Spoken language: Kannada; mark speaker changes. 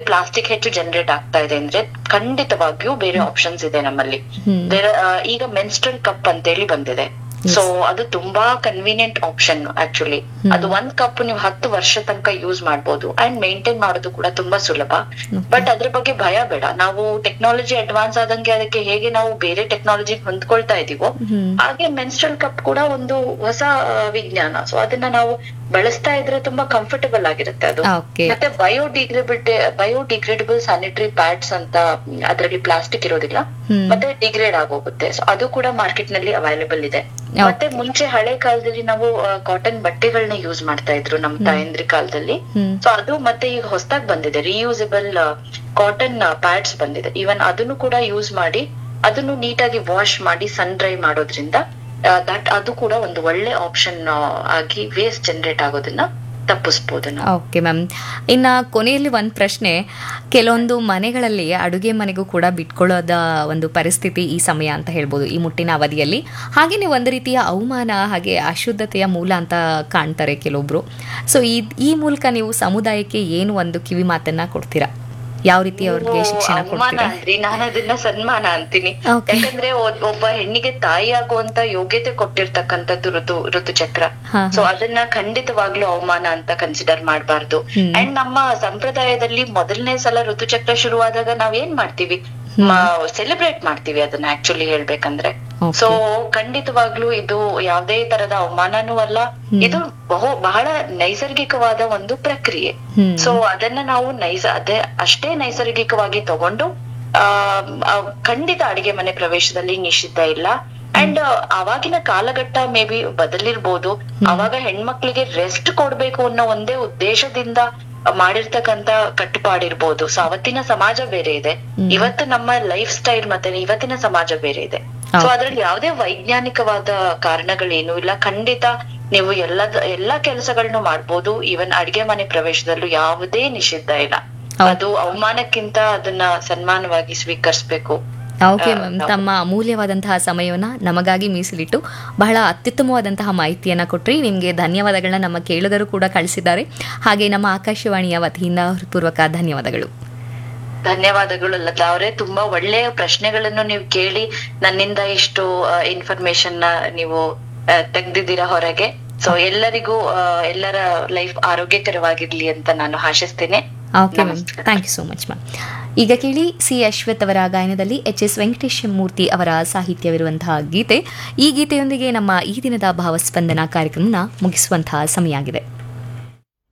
Speaker 1: ಪ್ಲಾಸ್ಟಿಕ್ ಹೆಚ್ಚು ಜನರೇಟ್ ಆಗ್ತಾ ಇದೆ ಅಂದ್ರೆ ಖಂಡಿತವಾಗಿಯೂ ಬೇರೆ ಆಪ್ಷನ್ಸ್ ಇದೆ ನಮ್ಮಲ್ಲಿ
Speaker 2: ಹ್ಮ್.
Speaker 1: ಬೇರೆ ಆ, ಈಗ ಮೆನ್ಸ್ಟ್ರಲ್ ಕಪ್ ಅಂತೇಳಿ ಬಂದಿದೆ ಸೊ ಅದು ತುಂಬಾ ಕನ್ವೀನಿಯಂಟ್ ಆಪ್ಷನ್ ಆಕ್ಚುಲಿ ಅದು ಒಂದ್ ಕಪ್ ನೀವು ಹತ್ತು ವರ್ಷ ತನಕ ಯೂಸ್ ಮಾಡ್ಬೋದು ಅಂಡ್ ಮೇಂಟೈನ್ ಮಾಡೋದು ಕೂಡ ತುಂಬಾ ಸುಲಭ ಬಟ್ ಅದ್ರ ಬಗ್ಗೆ ಭಯ ಬೇಡ ನಾವು ಟೆಕ್ನಾಲಜಿ ಅಡ್ವಾನ್ಸ್ ಆದಂಗೆ ಅದಕ್ಕೆ ಹೇಗೆ ನಾವು ಬೇರೆ ಟೆಕ್ನಾಲಜಿ ಹೊಂದ್ಕೊಳ್ತಾ ಇದೀವೋ
Speaker 2: ಹ್ಮ್.
Speaker 1: ಹಾಗೆ ಮೆನ್ಸ್ಟ್ರಲ್ ಕಪ್ ಕೂಡ ಒಂದು ಹೊಸ ಆ, ವಿಜ್ಞಾನ ಸೊ ಅದನ್ನ ನಾವು ಬಳಸ್ತಾ ಇದ್ರೆ ತುಂಬಾ ಕಂಫರ್ಟಬಲ್ ಆಗಿರುತ್ತೆ ಅದು
Speaker 2: ಓಕೆ
Speaker 1: ಮತ್ತೆ ಬಯೋಡಿಗ್ರೇಬಿಲಿಟಿ ಬಯೋಡಿಗ್ರೇಡಬಲ್ ಸ್ಯಾನಿಟರಿ ಪ್ಯಾಡ್ಸ್ ಅಂತ ಅದರಲ್ಲಿ ಪ್ಲಾಸ್ಟಿಕ್ ಇರೋದಿಲ್ಲ
Speaker 2: ಹ್ಮ್.
Speaker 1: ಮತ್ತೆ ಡಿಗ್ರೇಡ್ ಆಗೋಗುತ್ತೆ ಸೊ ಅದು ಕೂಡ ಮಾರ್ಕೆಟ್ ನಲ್ಲಿ ಅವೈಲೇಬಲ್ ಇದೆ ಮತ್ತೆ ಮುಂಚೆ ಹಳೆ ಕಾಲದಲ್ಲಿ ನಾವು ಕಾಟನ್ ಬಟ್ಟೆಗಳನ್ನ ಯೂಸ್ ಮಾಡ್ತಾ ಇದ್ರು ನಮ್ ತಾಯಂದ್ರಿ ಕಾಲದಲ್ಲಿ
Speaker 2: ಹ್ಮ್.
Speaker 1: ಸೊ ಅದು ಮತ್ತೆ ಈಗ ಹೊಸದಾಗಿ ಬಂದಿದೆ ರಿಯೂಸಬಲ್ ಕಾಟನ್ ಪ್ಯಾಡ್ಸ್ ಬಂದಿದೆ ಈವನ್ ಅದನ್ನು ಕೂಡ ಯೂಸ್ ಮಾಡಿ ಅದನ್ನು ನೀಟಾಗಿ ವಾಶ್ ಮಾಡಿ ಸನ್ ಡ್ರೈ ಮಾಡೋದ್ರಿಂದ ದಟ್ ಅದು ಕೂಡ ಒಂದು ಒಳ್ಳೆ ಆಪ್ಷನ್ ಆಗಿ ವೇಸ್ಟ್ ಜನರೇಟ್ ಆಗೋದನ್ನ ತಪ್ಪಿಸ್ಬೋದು ನಾವು
Speaker 2: ಓಕೆ ಮ್ಯಾಮ್ ಇನ್ನು ಕೊನೆಯಲ್ಲಿ ಒಂದು ಪ್ರಶ್ನೆ ಕೆಲವೊಂದು ಮನೆಗಳಲ್ಲಿ ಅಡುಗೆ ಮನೆಗೂ ಕೂಡ ಬಿಟ್ಕೊಳ್ಳೋದ ಒಂದು ಪರಿಸ್ಥಿತಿ ಈ ಸಮಯ ಅಂತ ಹೇಳ್ಬೋದು ಈ ಮುಟ್ಟಿನ ಅವಧಿಯಲ್ಲಿ ಹಾಗೆಯೇ ಒಂದು ರೀತಿಯ ಅವಮಾನ ಹಾಗೆ ಅಶುದ್ಧತೆಯ ಮೂಲ ಅಂತ ಕಾಣ್ತಾರೆ ಕೆಲವೊಬ್ರು ಸೊ ಈ ಈ ಮೂಲಕ ನೀವು ಸಮುದಾಯಕ್ಕೆ ಏನು ಒಂದು ಕಿವಿ ಮಾತನ್ನ ಕೊಡ್ತೀರಾ ಯಾವ ರೀತಿ ಅವ್ರಿಗೆ ಶಿಕ್ಷಣ
Speaker 1: ಅವಮಾನ
Speaker 2: ಕೊಡ್ತೀರಾ
Speaker 1: ಅಂದ್ರಿ ನಾನು ಅದನ್ನ ಸನ್ಮಾನ ಅಂತೀನಿ
Speaker 2: Okay.
Speaker 1: ಯಾಕಂದ್ರೆ ಒ- ಒಬ್ಬ ಹೆಣ್ಣಿಗೆ ತಾಯಿ ಆಗುವಂತ ಯೋಗ್ಯತೆ ಕೊಟ್ಟಿರ್ತಕ್ಕಂಥದ್ದು ಋತು ಋತುಚಕ್ರ
Speaker 2: ಹಾ,
Speaker 1: ಸೊ ಅದನ್ನ ಖಂಡಿತವಾಗ್ಲೂ ಅವಮಾನ ಅಂತ ಕನ್ಸಿಡರ್ ಮಾಡಬಾರ್ದು
Speaker 2: ಹ್ಮ್.
Speaker 1: ಅಂಡ್ ನಮ್ಮ ಸಂಪ್ರದಾಯದಲ್ಲಿ ಮೊದಲನೇ ಸಲ ಋತುಚಕ್ರ ಶುರುವಾದಾಗ ನಾವ್ ಏನ್ ಮಾಡ್ತೀವಿ ಸೆಲೆಬ್ರೇಟ್ ಮಾಡ್ತೀವಿ ಅದನ್ನ ಆಕ್ಚುಲಿ ಹೇಳ್ಬೇಕಂದ್ರೆ
Speaker 2: Okay.
Speaker 1: ಸೊ ಖಂಡಿತವಾಗ್ಲೂ ಇದು ಯಾವ್ದೇ ತರದ ಅವಮಾನನೂ ಅಲ್ಲ ಇದು ಬಹು ಬಹಳ ನೈಸರ್ಗಿಕವಾದ ಒಂದು ಪ್ರಕ್ರಿಯೆ
Speaker 2: ಹ್ಮ್.
Speaker 1: ಸೊ ಅದನ್ನ ನಾವು ನೈಸ ಅದೇ ಅಷ್ಟೇ ನೈಸರ್ಗಿಕವಾಗಿ ತಗೊಂಡು ಆ ಆ, ಖಂಡಿತ ಅಡಿಗೆ ಮನೆ ಪ್ರವೇಶದಲ್ಲಿ ನಿಷಿದ್ಧ ಇಲ್ಲ ಅಂಡ್ ಅವಾಗಿನ ಕಾಲಘಟ್ಟ ಮೇ ಬಿ ಬದಲಿರ್ಬೋದು ಅವಾಗ ಹೆಣ್ಮಕ್ಳಿಗೆ ರೆಸ್ಟ್ ಕೊಡ್ಬೇಕು ಅನ್ನೋ ಒಂದೇ ಉದ್ದೇಶದಿಂದ ಮಾಡಿರ್ತಕ್ಕಂತ ಕಟ್ಟುಪಾಡಿರ್ಬೋದು ಸೊ ಅವತ್ತಿನ ಸಮಾಜ ಬೇರೆ ಇದೆ ಇವತ್ತು ನಮ್ಮ ಲೈಫ್ ಸ್ಟೈಲ್ ಮತ್ತೆ ಇವತ್ತಿನ ಸಮಾಜ ಬೇರೆ ಇದೆ ಸೊ ಅದ್ರಲ್ಲಿ ಯಾವುದೇ ವೈಜ್ಞಾನಿಕವಾದ ಕಾರಣಗಳೇನು ಇಲ್ಲ ಖಂಡಿತ ನೀವು ಎಲ್ಲ ಎಲ್ಲಾ ಕೆಲಸಗಳನ್ನು ಮಾಡ್ಬೋದು ಈವನ್ ಅಡಿಗೆ ಮನೆ ಪ್ರವೇಶದಲ್ಲೂ ಯಾವುದೇ ನಿಷಿದ್ಧ ಇಲ್ಲ ಅದು ಅವಮಾನಕ್ಕಿಂತ ಅದನ್ನ ಸನ್ಮಾನವಾಗಿ ಸ್ವೀಕರಿಸ್ಬೇಕು
Speaker 2: ಓಕೆ ಮ್ಯಾಮ್ ತಮ್ಮ ಅಮೂಲ್ಯವಾದಂತಹ ಸಮಯವನ್ನ ನಮಗಾಗಿ ಮೀಸಲಿಟ್ಟು ಬಹಳ ಅತ್ಯುತ್ತಮವಾದಂತಹ ಮಾಹಿತಿಯನ್ನ ಕೊಟ್ರಿ ನಿಮಗೆ ಧನ್ಯವಾದಗಳನ್ನ ನಮ್ಮ ಕೇಳುಗರು ಕೂಡ ಕಳಿಸಿದ್ದಾರೆ ಹಾಗೆ ನಮ್ಮ ಆಕಾಶವಾಣಿಯ ವತಿಯಿಂದ ಹೃತ್ಪೂರ್ವಕ ಧನ್ಯವಾದಗಳು
Speaker 1: ಧನ್ಯವಾದಗಳು ಲತಾ ಅವರೇ ತುಂಬಾ ಒಳ್ಳೆಯ ಪ್ರಶ್ನೆಗಳನ್ನು ನೀವು ಕೇಳಿ ನನ್ನಿಂದ ಇಷ್ಟು ಇನ್ಫಾರ್ಮೇಶನ್ ನ ನೀವು ಆ, ತೆಗ್ದಿದ್ದೀರಾ ಹೊರಗೆ ಸೊ ಎಲ್ಲರಿಗೂ ಆ, ಎಲ್ಲರ ಲೈಫ್ ಆರೋಗ್ಯಕರವಾಗಿರ್ಲಿ ಅಂತ ನಾನು ಆಶಿಸ್ತೇನೆ
Speaker 2: okay ma'am thank you so much ma'am ಈಗ ಕೇಳಿ ಸಿ ಅಶ್ವಥ್ ಅವರ ಗಾಯನದಲ್ಲಿ ಎಚ್ ಎಸ್ ವೆಂಕಟೇಶ ಮೂರ್ತಿ ಅವರ ಸಾಹಿತ್ಯವಿರುವಂತಹ ಗೀತೆ ಈ ಗೀತೆಯೊಂದಿಗೆ ನಮ್ಮ ಈ ದಿನದ ಭಾವಸ್ಪಂದನ ಕಾರ್ಯಕ್ರಮನ ಮುಗಿಸುವಂತಹ ಸಮಯ ಆಗಿದೆ